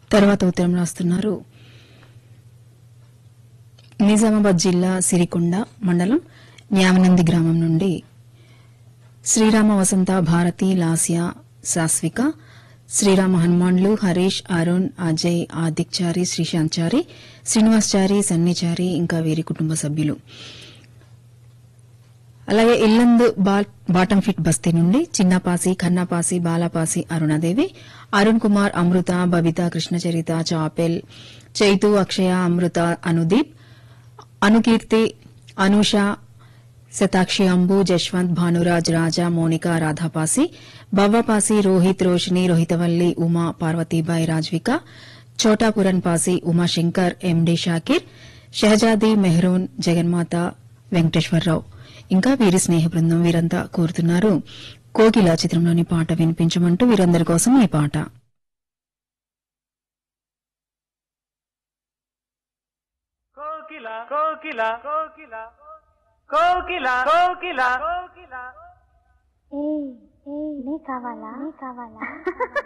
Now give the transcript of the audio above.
తర్వాత ఉత్తరం రాస్తున్నారు నిజామాబాద్ జిల్లా సిరికొండ మండలం న్యామనంది గ్రామం నుండి శ్రీరామ వసంత భారతి లాస్య సాస్విక శ్రీరామ హనుమాన్లు హరీష్ అరుణ్ అజయ్ ఆదిక్చారి శ్రీశాంత్చారి శ్రీనివాస్చారి సన్నిచారి ఇంకా వీరి కుటుంబ సభ్యులు అలాగే ఇల్లందు బా- బాటం ఫిట్ బస్తీ నుండి చిన్నపాసి ఖన్నాపాసి బాలాపాసి అరుణాదేవి అరుణ్ కుమార్ అమృత బబిత కృష్ణచరిత చాపెల్ చైతు అక్షయ అమృత అనుదీప్ అనుకీర్తి అనూష శతాక్షి అంబు జశ్వంత్ భానురాజ్ రాజా మోనిక రాధాపాసి బవ్వపాసి రోహిత్ రోషిని రోహితవల్లి ఉమా పార్వతీబాయి రాజ్విక చోటాపురన్ పాసి ఉమాశంకర్ ఎండి షాకిర్ షహజాది మెహ్రూన్ జగన్మాత వెంకటేశ్వరరావు ఇంకా వీరి స్నేహ బృందం వీరంతా కోరుతున్నారు కోకిల చిత్రంలోని పాట వినిపించమంటూ వీరందరి కోసం ఈ పాట కోకిల కోకిల కోకిల కోకిల కోకిల కోకిల ఏ ఏ నీ కావాలా నీ కావాలా